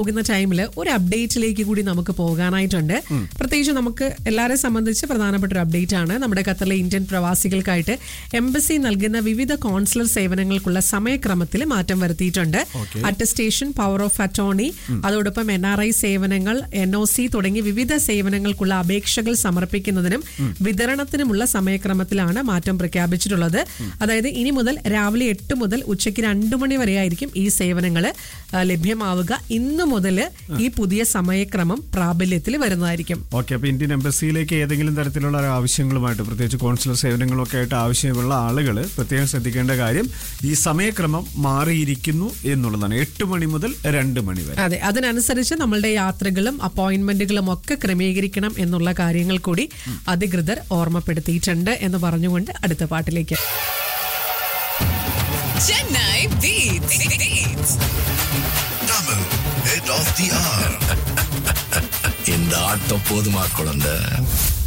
പോകുന്ന ടൈമിൽ ഒരു അപ്ഡേറ്റിലേക്ക് കൂടി നമുക്ക് പോകാനായിട്ടുണ്ട് പ്രത്യേകിച്ച് നമുക്ക് എല്ലാവരെ സംബന്ധിച്ച് പ്രധാനപ്പെട്ട ഒരു അപ്ഡേറ്റ് ആണ് നമ്മുടെ ഖത്തറിലെ ഇന്ത്യൻ പ്രവാസികൾക്കായിട്ട് എംബസി നൽകുന്ന വിവിധ കോൺസുലർ സേവനങ്ങൾക്കുള്ള സമയക്രമത്തിൽ മാറ്റം വരുത്തിയിട്ടുണ്ട് അറ്റസ്റ്റേഷൻ പവർ ഓഫ് അറ്റോർണി അതോടൊപ്പം എൻ ആർ ഐ സേവനങ്ങൾ എൻ ഒ സി തുടങ്ങി വിവിധ സേവനങ്ങൾക്കുള്ള അപേക്ഷകൾ സമർപ്പിക്കുന്നതിനും വിതരണത്തിനുമുള്ള സമയക്രമത്തിലാണ് മാറ്റം പ്രഖ്യാപിച്ചിട്ടുള്ളത് അതായത് ഇനി മുതൽ രാവിലെ എട്ട് മുതൽ ഉച്ചയ്ക്ക് രണ്ടു മണി വരെ ആയിരിക്കും ഈ സേവനങ്ങൾ ലഭ്യമാവുക ഇന്നു മുതൽ ഈ പുതിയ സമയക്രമം പ്രാബല്യത്തിൽ വരുന്നതായിരിക്കും ഓക്കെ അപ്പൊ ഇന്ത്യൻ എംബസിയിലേക്ക് ഏതെങ്കിലും തരത്തിലുള്ള ഒരു ആവശ്യങ്ങളുമായിട്ട് പ്രത്യേകിച്ച് കോൺസുലർ സേവനങ്ങളൊക്കെ ആയിട്ട് ആവശ്യമുള്ള ആളുകൾ പ്രത്യേകം ശ്രദ്ധിക്കേണ്ട കാര്യം ഈ സമയക്രമം മാറിയിരിക്കുന്നു എന്നുള്ളതാണ് എട്ട് മണി മുതൽ രണ്ട് മണി വരെ അതെ അതിനനുസരിച്ച് നമ്മളുടെ യാത്രകളും അപ്പോയിന്റ്മെന്റുകളും ഒക്കെ ക്രമീകരിക്കണം എന്നുള്ള കാര്യങ്ങൾ കൂടി അധികൃതർ ഓർമ്മപ്പെടുത്തിയിട്ടുണ്ട് എന്ന് പറഞ്ഞുകൊണ്ട് അടുത്ത പാട്ടിലേക്ക് Chennai Beats. Beats. Tamil, head of the hour. இந்த ஆட்டம் போதுமா குழந்தை